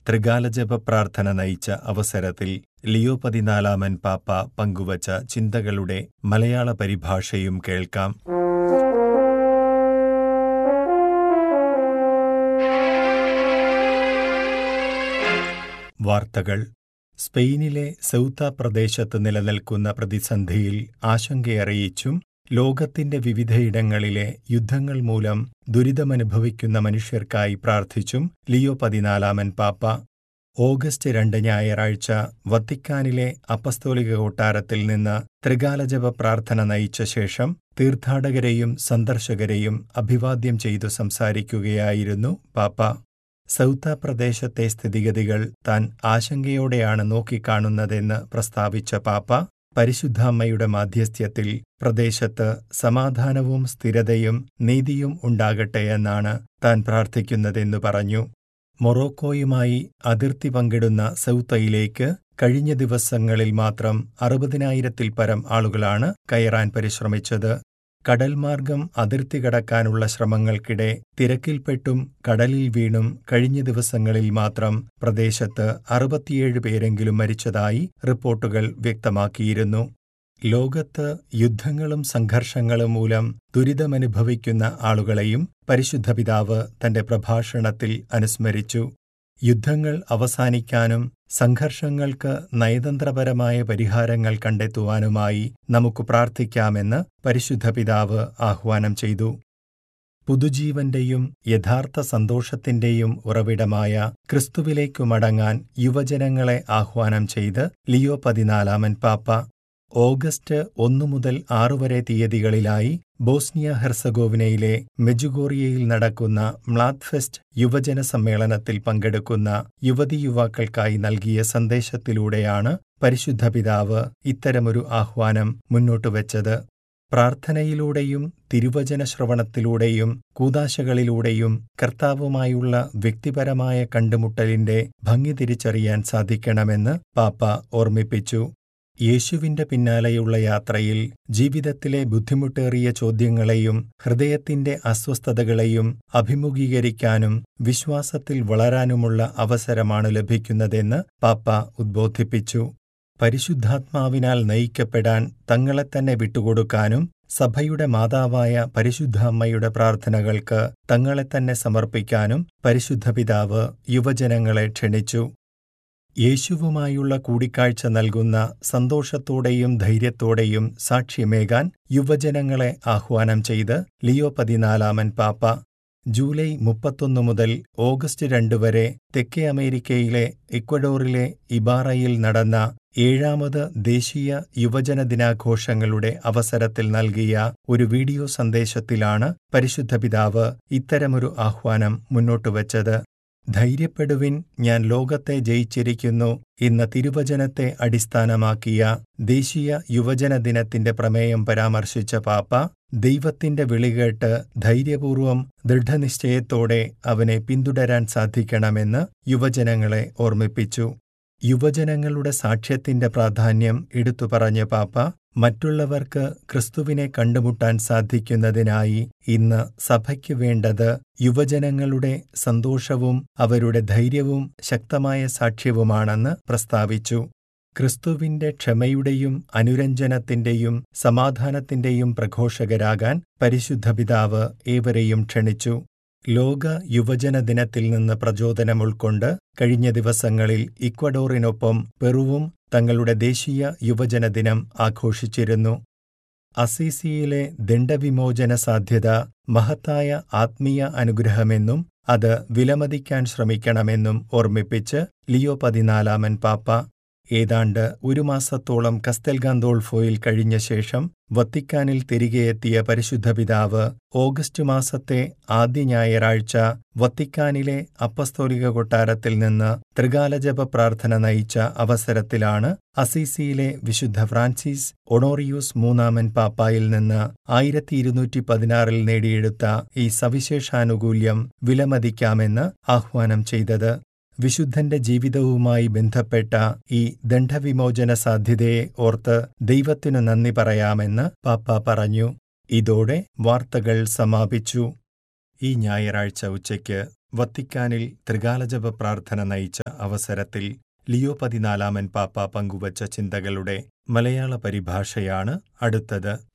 ത്രികാലജപ പ്രാർത്ഥന നയിച്ച അവസരത്തിൽ ലിയോ പതിനാലാമൻ പാപ്പ പങ്കുവച്ച ചിന്തകളുടെ മലയാള പരിഭാഷയും കേൾക്കാം വാർത്തകൾ സ്പെയിനിലെ സൗത്ത പ്രദേശത്ത് നിലനിൽക്കുന്ന പ്രതിസന്ധിയിൽ ആശങ്കയറിയിച്ചും ലോകത്തിന്റെ വിവിധയിടങ്ങളിലെ യുദ്ധങ്ങൾ മൂലം ദുരിതമനുഭവിക്കുന്ന മനുഷ്യർക്കായി പ്രാർത്ഥിച്ചും ലിയോ പതിനാലാമൻ പാപ്പ ഓഗസ്റ്റ് രണ്ട് ഞായറാഴ്ച വത്തിക്കാനിലെ അപ്പസ്തോലിക കൊട്ടാരത്തിൽ നിന്ന് ത്രികാലജപ പ്രാർത്ഥന നയിച്ച ശേഷം തീർത്ഥാടകരെയും സന്ദർശകരെയും അഭിവാദ്യം ചെയ്തു സംസാരിക്കുകയായിരുന്നു പാപ്പ സൗത്ത പ്രദേശത്തെ സ്ഥിതിഗതികൾ താൻ ആശങ്കയോടെയാണ് നോക്കിക്കാണുന്നതെന്ന് പ്രസ്താവിച്ച പാപ്പ പരിശുദ്ധാമ്മയുടെ മാധ്യസ്ഥ്യത്തിൽ പ്രദേശത്ത് സമാധാനവും സ്ഥിരതയും നീതിയും ഉണ്ടാകട്ടെയെന്നാണ് താൻ പ്രാർത്ഥിക്കുന്നതെന്നു പറഞ്ഞു മൊറോക്കോയുമായി അതിർത്തി പങ്കിടുന്ന സൗത്തയിലേക്ക് കഴിഞ്ഞ ദിവസങ്ങളിൽ മാത്രം അറുപതിനായിരത്തിൽ പരം ആളുകളാണ് കയറാൻ പരിശ്രമിച്ചത് കടൽമാർഗം അതിർത്തി കടക്കാനുള്ള ശ്രമങ്ങൾക്കിടെ തിരക്കിൽപ്പെട്ടും കടലിൽ വീണും കഴിഞ്ഞ ദിവസങ്ങളിൽ മാത്രം പ്രദേശത്ത് അറുപത്തിയേഴ് പേരെങ്കിലും മരിച്ചതായി റിപ്പോർട്ടുകൾ വ്യക്തമാക്കിയിരുന്നു ലോകത്ത് യുദ്ധങ്ങളും സംഘർഷങ്ങളും മൂലം ദുരിതമനുഭവിക്കുന്ന ആളുകളെയും പരിശുദ്ധ പിതാവ് തന്റെ പ്രഭാഷണത്തിൽ അനുസ്മരിച്ചു യുദ്ധങ്ങൾ അവസാനിക്കാനും സംഘർഷങ്ങൾക്ക് നയതന്ത്രപരമായ പരിഹാരങ്ങൾ കണ്ടെത്തുവാനുമായി നമുക്ക് പ്രാർത്ഥിക്കാമെന്ന് പരിശുദ്ധ പിതാവ് ആഹ്വാനം ചെയ്തു പുതുജീവന്റെയും യഥാർത്ഥ സന്തോഷത്തിന്റെയും ഉറവിടമായ ക്രിസ്തുവിലേക്കു മടങ്ങാൻ യുവജനങ്ങളെ ആഹ്വാനം ചെയ്ത് ലിയോ പതിനാലാമൻ പാപ്പ ഓഗസ്റ്റ് ഒന്നു മുതൽ ആറു വരെ തീയതികളിലായി ബോസ്നിയ ഹെർസഗോവിനയിലെ മെജുഗോറിയയിൽ നടക്കുന്ന മ്ലാദ് ഫെസ്റ്റ് യുവജന സമ്മേളനത്തിൽ പങ്കെടുക്കുന്ന യുവതി യുവാക്കൾക്കായി നൽകിയ സന്ദേശത്തിലൂടെയാണ് പരിശുദ്ധ പിതാവ് ഇത്തരമൊരു ആഹ്വാനം മുന്നോട്ടുവച്ചത് പ്രാർത്ഥനയിലൂടെയും തിരുവചന ശ്രവണത്തിലൂടെയും കൂതാശകളിലൂടെയും കർത്താവുമായുള്ള വ്യക്തിപരമായ കണ്ടുമുട്ടലിന്റെ ഭംഗി തിരിച്ചറിയാൻ സാധിക്കണമെന്ന് പാപ്പ ഓർമ്മിപ്പിച്ചു യേശുവിന്റെ പിന്നാലെയുള്ള യാത്രയിൽ ജീവിതത്തിലെ ബുദ്ധിമുട്ടേറിയ ചോദ്യങ്ങളെയും ഹൃദയത്തിന്റെ അസ്വസ്ഥതകളെയും അഭിമുഖീകരിക്കാനും വിശ്വാസത്തിൽ വളരാനുമുള്ള അവസരമാണ് ലഭിക്കുന്നതെന്ന് പാപ്പ ഉദ്ബോധിപ്പിച്ചു പരിശുദ്ധാത്മാവിനാൽ നയിക്കപ്പെടാൻ തങ്ങളെ തന്നെ വിട്ടുകൊടുക്കാനും സഭയുടെ മാതാവായ പരിശുദ്ധ അമ്മയുടെ പ്രാർത്ഥനകൾക്ക് തങ്ങളെ തന്നെ സമർപ്പിക്കാനും പരിശുദ്ധ പിതാവ് യുവജനങ്ങളെ ക്ഷണിച്ചു യേശുവുമായുള്ള കൂടിക്കാഴ്ച നൽകുന്ന സന്തോഷത്തോടെയും ധൈര്യത്തോടെയും സാക്ഷ്യമേകാൻ യുവജനങ്ങളെ ആഹ്വാനം ചെയ്ത് ലിയോ പതിനാലാമൻ പാപ്പ ജൂലൈ മുപ്പത്തൊന്ന് മുതൽ ഓഗസ്റ്റ് രണ്ട് വരെ തെക്കേ അമേരിക്കയിലെ ഇക്വഡോറിലെ ഇബാറയിൽ നടന്ന ഏഴാമത് ദേശീയ യുവജന ദിനാഘോഷങ്ങളുടെ അവസരത്തിൽ നൽകിയ ഒരു വീഡിയോ സന്ദേശത്തിലാണ് പരിശുദ്ധ പിതാവ് ഇത്തരമൊരു ആഹ്വാനം മുന്നോട്ടുവച്ചത് ധൈര്യപ്പെടുവിൻ ഞാൻ ലോകത്തെ ജയിച്ചിരിക്കുന്നു എന്ന തിരുവചനത്തെ അടിസ്ഥാനമാക്കിയ ദേശീയ യുവജന ദിനത്തിന്റെ പ്രമേയം പരാമർശിച്ച പാപ്പ ദൈവത്തിന്റെ വിളികേട്ട് ധൈര്യപൂർവം ദൃഢനിശ്ചയത്തോടെ അവനെ പിന്തുടരാൻ സാധിക്കണമെന്ന് യുവജനങ്ങളെ ഓർമ്മിപ്പിച്ചു യുവജനങ്ങളുടെ സാക്ഷ്യത്തിന്റെ പ്രാധാന്യം എടുത്തു പറഞ്ഞ പാപ്പ മറ്റുള്ളവർക്ക് ക്രിസ്തുവിനെ കണ്ടുമുട്ടാൻ സാധിക്കുന്നതിനായി ഇന്ന് സഭയ്ക്ക് വേണ്ടത് യുവജനങ്ങളുടെ സന്തോഷവും അവരുടെ ധൈര്യവും ശക്തമായ സാക്ഷ്യവുമാണെന്ന് പ്രസ്താവിച്ചു ക്രിസ്തുവിന്റെ ക്ഷമയുടെയും അനുരഞ്ജനത്തിന്റെയും സമാധാനത്തിന്റെയും പ്രഘോഷകരാകാൻ പരിശുദ്ധ പിതാവ് ഏവരെയും ക്ഷണിച്ചു ലോക യുവജന ദിനത്തിൽ നിന്ന് പ്രചോദനം ഉൾക്കൊണ്ട് കഴിഞ്ഞ ദിവസങ്ങളിൽ ഇക്വഡോറിനൊപ്പം പെറുവും തങ്ങളുടെ ദേശീയ യുവജന ദിനം ആഘോഷിച്ചിരുന്നു അസീസിയിലെ ദണ്ഡവിമോചന സാധ്യത മഹത്തായ ആത്മീയ അനുഗ്രഹമെന്നും അത് വിലമതിക്കാൻ ശ്രമിക്കണമെന്നും ഓർമ്മിപ്പിച്ച് ലിയോ പതിനാലാമൻ പാപ്പ ഏതാണ്ട് ഒരു മാസത്തോളം കസ്തെൽ ഗാന്തോൾഫോയിൽ കഴിഞ്ഞ ശേഷം വത്തിക്കാനിൽ തിരികെയെത്തിയ പരിശുദ്ധ പിതാവ് ഓഗസ്റ്റ് മാസത്തെ ആദ്യ ഞായറാഴ്ച വത്തിക്കാനിലെ അപ്പസ്തോലിക കൊട്ടാരത്തിൽ നിന്ന് ത്രികാലജപ പ്രാർത്ഥന നയിച്ച അവസരത്തിലാണ് അസീസിയിലെ വിശുദ്ധ ഫ്രാൻസിസ് ഒണോറിയൂസ് മൂന്നാമൻ പാപ്പായിൽ നിന്ന് ആയിരത്തി ഇരുന്നൂറ്റി പതിനാറിൽ നേടിയെടുത്ത ഈ സവിശേഷാനുകൂല്യം വിലമതിക്കാമെന്ന് ആഹ്വാനം ചെയ്തത് വിശുദ്ധന്റെ ജീവിതവുമായി ബന്ധപ്പെട്ട ഈ ദണ്ഡവിമോചന സാധ്യതയെ ഓർത്ത് ദൈവത്തിനു നന്ദി പറയാമെന്ന് പാപ്പ പറഞ്ഞു ഇതോടെ വാർത്തകൾ സമാപിച്ചു ഈ ഞായറാഴ്ച ഉച്ചയ്ക്ക് വത്തിക്കാനിൽ ത്രികാലജപ പ്രാർത്ഥന നയിച്ച അവസരത്തിൽ ലിയോ പതിനാലാമൻ പാപ്പ പങ്കുവച്ച ചിന്തകളുടെ മലയാള പരിഭാഷയാണ് അടുത്തത്